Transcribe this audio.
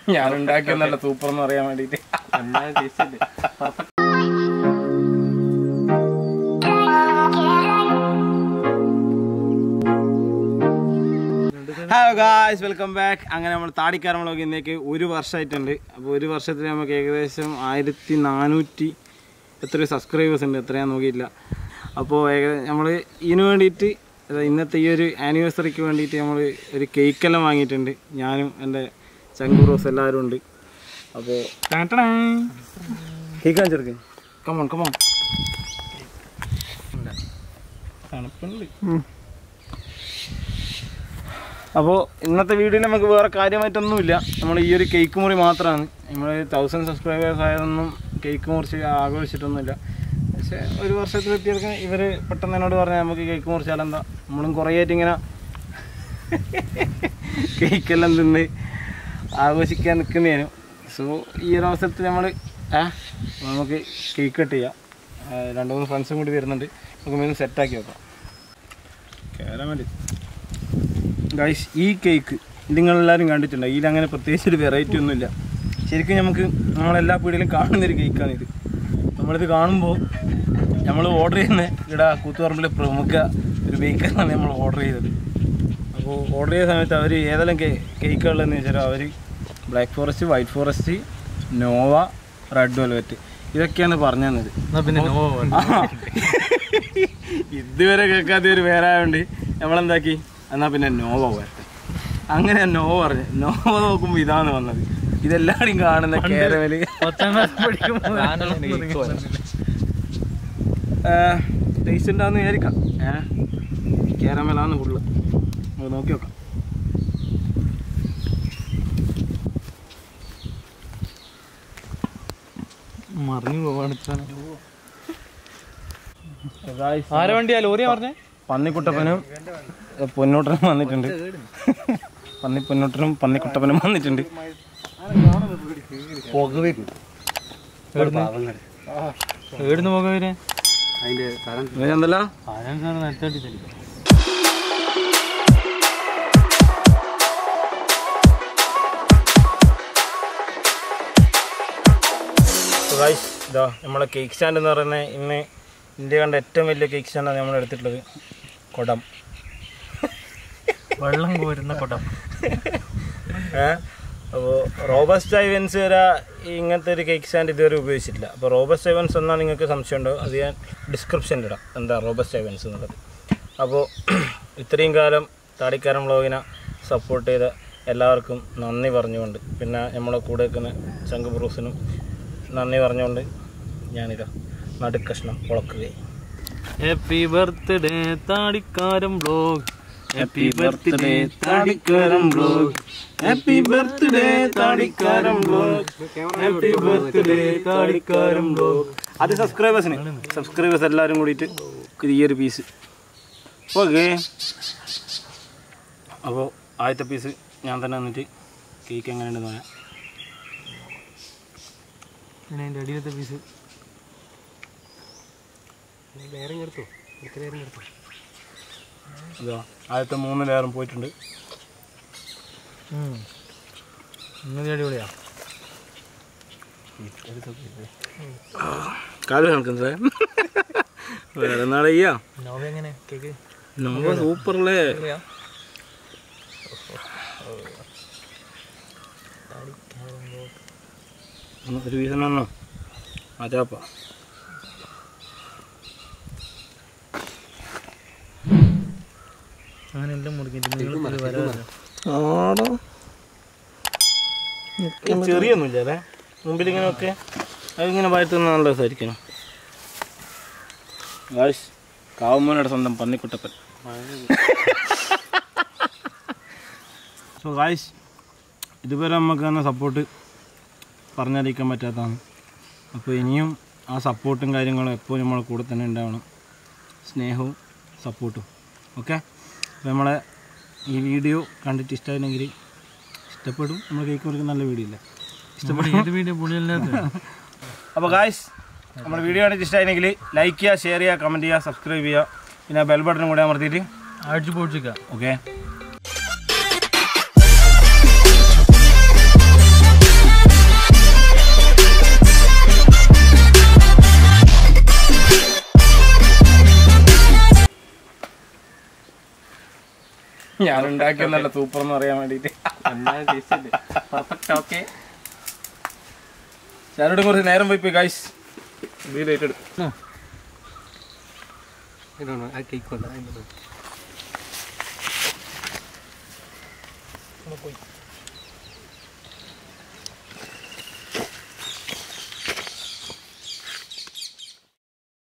ഞാൻ ഉണ്ടാക്കിയെന്നല്ല സൂപ്പർ എന്ന് പറയാൻ വേണ്ടിട്ട് ഹലോ ഗായ്സ് വെൽക്കം ബാക്ക് അങ്ങനെ നമ്മൾ താടിക്കാരൻ വ്ളോഗ് ഇന്നേക്ക് ഒരു വർഷമായിട്ടുണ്ട് അപ്പോൾ ഒരു വർഷത്തിൽ നമുക്ക് ഏകദേശം ആയിരത്തി നാനൂറ്റി എത്ര സബ്സ്ക്രൈബേഴ്സ് ഉണ്ട് എത്രയാന്ന് നോക്കിയില്ല അപ്പോൾ ഏകദേശം നമ്മൾ ഇതിന് വേണ്ടിയിട്ട് അതായത് ഇന്നത്തെ ഈ ഒരു ആനിവേഴ്സറിക്ക് വേണ്ടിയിട്ട് നമ്മൾ ഒരു കേക്കെല്ലാം വാങ്ങിയിട്ടുണ്ട് ഞാനും എൻ്റെ ചങ്കൂറോസ് എല്ലാവരും ഉണ്ട് അപ്പോൾ കേക്ക് കാണിച്ചെടുക്ക് കമോൺ കമോൺ തണുപ്പുണ്ട് അപ്പോൾ ഇന്നത്തെ വീഡിയോയിൽ നമുക്ക് വേറെ കാര്യമായിട്ടൊന്നുമില്ല നമ്മൾ ഈ ഒരു കേക്ക് മുറി മാത്രമാണ് നമ്മൾ തൗസൻഡ് സബ്സ്ക്രൈബേഴ്സ് ആയതൊന്നും കേക്ക് മുറിച്ച് ആഘോഷിച്ചിട്ടൊന്നുമില്ല പക്ഷേ ഒരു വർഷത്തിലെത്തിയൊക്കെ ഇവർ പെട്ടെന്ന് എന്നോട് പറഞ്ഞാൽ നമുക്ക് കേക്ക് മുറിച്ചാൽ എന്താ നമ്മളും കുറേ ആയിട്ട് ഇങ്ങനെ കേക്കെല്ലാം തിന്ന് ആഘോഷിക്കാൻ നിൽക്കുന്നതിനു സോ ഈ ഒരു അവസരത്തിൽ നമ്മൾ ആ നമുക്ക് കേക്ക് കട്ട് ചെയ്യാം ആ, രണ്ട് മൂന്ന് ഫ്രണ്ട്സും കൂടി വരുന്നുണ്ട് നമുക്ക് മെയിൻ സെറ്റാക്കി വെക്കാം കയറാൻ വേണ്ടി ഗൈസ് ഈ കേക്ക് നിങ്ങളെല്ലാവരും കണ്ടിട്ടുണ്ട് ഇതിൽ അങ്ങനെ പ്രത്യേകിച്ച് ഒരു വെറൈറ്റി ഒന്നുമില്ല ശരിക്കും നമുക്ക് നമ്മളെല്ലാ പീടിയിലും കാണുന്നൊരു കേക്കാണിത് നമ്മളിത് കാണുമ്പോൾ നമ്മൾ ഓർഡർ ചെയ്യുന്ന ഇവിടെ കൂത്തുപറമ്പിലെ പ്രമുഖ ഒരു ബേക്കറാണ് നമ്മൾ ഓർഡർ ചെയ്തത് അപ്പോൾ ഓർഡർ ചെയ്ത സമയത്ത് അവർ ഏതെല്ലാം കേ കേക്കുകളെന്ന് വെച്ചാൽ അവർ ബ്ലാക്ക് ഫോറസ്റ്റ് വൈറ്റ് ഫോറസ്റ്റ് നോവ റെഡ് വെൽവെറ്റ് ഇതൊക്കെയാണ് പറഞ്ഞു തന്നത് പിന്നെ ആ. ഇതുവരെ കേൾക്കാത്ത ഒരു പേരായോണ്ട് നമ്മളെന്താക്കി എന്നാ പിന്നെ നോവ വരട്ടെ അങ്ങനെ നോവ പറഞ്ഞു നോവ നോക്കുമ്പോ ഇതാണ് വന്നത് ഇതെല്ലാവരും കാണുന്ന കേരവല് പത്താം ക്ലാസ് പഠിക്കുമ്പോൾ ടേസ്റ്റ് ഉണ്ടാന്ന് വിചാരിക്കാം ഏ കേരമലാന്ന് ഫുള്ള് നമുക്ക് നോക്കി നോക്കാം മറിഞ്ഞു പോവാണ് Guys, ആരെ വണ്ടിയാ ലോറിയാ പറഞ്ഞേ പന്നിക്കുട്ടപ്പനും എ, പൊന്നൂട്ടനും വന്നിട്ടുണ്ട് പന്നി പൊന്നൂട്ടനും പന്നിക്കുട്ടപ്പനും വന്നിട്ടുണ്ട് ഏടുന്ന് പോകാൻ വരെ എന്തല്ല ആരാണ് സാറ് നിലത്തടി തടി ഗൈസ് ഇതാ നമ്മളെ കേക്ക് സ്റ്റാൻഡ് എന്ന് പറയുന്നത് ഇന്ന് ഇന്ത്യ കണ്ട ഏറ്റവും വലിയ കേക്ക് സ്റ്റാൻഡാണ് നമ്മൾ എടുത്തിട്ടുള്ളത് കൊടം വെള്ളം കോരുന്ന കൊടം അപ്പോൾ റോബസ്റ്റ് ഐവൻസ് വരെ ഇങ്ങനത്തെ ഒരു കേക്ക് സ്റ്റാൻഡ് ഇതുവരെ ഉപയോഗിച്ചിട്ടില്ല അപ്പോൾ റോബസ്റ്റ് ഐവൻസ് എന്നാൽ നിങ്ങൾക്ക് സംശയമുണ്ടോ അത് ഞാൻ ഡിസ്ക്രിപ്ഷനിൽ ഇടാം എന്താ റോബസ്റ്റ് ഐവൻസ് എന്നുള്ളത് അപ്പോൾ ഇത്രയും കാലം താടിക്കാരൻ വ്ളോഗിനെ സപ്പോർട്ട് ചെയ്ത എല്ലാവർക്കും നന്ദി പറഞ്ഞുകൊണ്ട് പിന്നെ നമ്മളെ കൂടെ നിൽക്കുന്ന ശംഖ് ബ്രൂസിനും നന്ദി പറഞ്ഞുകൊണ്ട് ഞാനിതാ നടുക്കഷ്ണം ഉളക്കുകയും ഹാപ്പി ബർത്ത്ഡേ താടിക്കാരൻ ബ്ലോഗ് ഹാപ്പി ബർത്ത്ഡേ താടിക്കാരൻ ബ്ലോഗ് ഹാപ്പി ബർത്ത്ഡേ താടിക്കാരൻ ബ്ലോഗ് ഹാപ്പി ബർത്ത്ഡേ താടിക്കാരൻ ബ്ലോഗ് അത് സബ്സ്ക്രൈബേഴ്സിന് സബ്സ്ക്രൈബേഴ്സ് എല്ലാവരും കൂടിയിട്ട് ഇത് ഈ ഒരു പീസ് ഓക്കെ അപ്പോൾ ആദ്യത്തെ പീസ് ഞാൻ തന്നെ വന്നിട്ട് കേക്ക് എങ്ങനെയുണ്ടെന്ന് പറയാം പിന്നെ അതിൻ്റെ അടിയിലത്തെ പീസ് ഇതാ ആദ്യത്തെ മൂന്ന് ലെയറും പോയിട്ടുണ്ട് ഇന്നത് അടിപൊളിയാ കാല് കണക്കുന്നത് വേറെ നാളെ ചെയ്യാം നോവ എങ്ങനെ കേക്ക് നമ്മൾ സൂപ്പറല്ലേ ഒന്ന് ഒരു പീസ് തന്നോ അതാപ്പാ അങ്ങനെ എല്ലാം മുറിക്കിട്ട് നിങ്ങൾ വരാമല്ലോ ആടോ ചെറിയൊന്നുമില്ല അല്ലേ മുമ്പിൽ ഇങ്ങനെ ഒക്കെ അതിങ്ങനെ വായിട്ട് നല്ല രസമായിരിക്കണം ഗായ്സ് കാവുമോനയുടെ സ്വന്തം പന്നിക്കുട്ടപ്പൻ സോ ഗായ്സ് ഇതുവരെ നമുക്ക് തന്നെ സപ്പോർട്ട് പറഞ്ഞറിയിക്കാൻ പറ്റാത്തതാണ് അപ്പോൾ ഇനിയും ആ സപ്പോർട്ടും കാര്യങ്ങളും എപ്പോഴും നമ്മളെ കൂടെ തന്നെ ഉണ്ടാവണം സ്നേഹവും സപ്പോർട്ടും ഓക്കെ അപ്പോൾ നമ്മളെ ഈ വീഡിയോ കണ്ടിട്ട് ഇഷ്ടമായിരുന്നെങ്കിൽ ഇഷ്ടപ്പെടും നമ്മൾ കേക്ക് മുറിക്കുന്ന നല്ല വീഡിയോ ഇല്ല ഇഷ്ടപ്പെടും ഏത് വീഡിയോ പുള്ളിയല്ലാത്ത അപ്പോൾ ഗായ്സ് നമ്മുടെ വീഡിയോ കണ്ടിട്ട് ഇഷ്ടമായിരുന്നെങ്കിൽ ലൈക്ക് ചെയ്യുക ഷെയർ ചെയ്യുക കമൻറ്റ് ചെയ്യുക സബ്സ്ക്രൈബ് ചെയ്യുക പിന്നെ ബെൽ ബട്ടണും കൂടെ അമർത്തിയിട്ട് അടിച്ചു പൊടിച്ചിക്ക ഓക്കെ ഞാൻ ഉണ്ടാക്കിയെന്നല്ല സൂപ്പർ എന്ന് പറയാൻ വേണ്ടിയിട്ട് പെർഫെക്റ്റ് ഓക്കെ ഞാനോട് കുറച്ച് നേരം പോയി പോയി ഗൈസ് വീഡിയോ എടുക്കും ആ കേക്ക് കൊണ്ടാ പോയി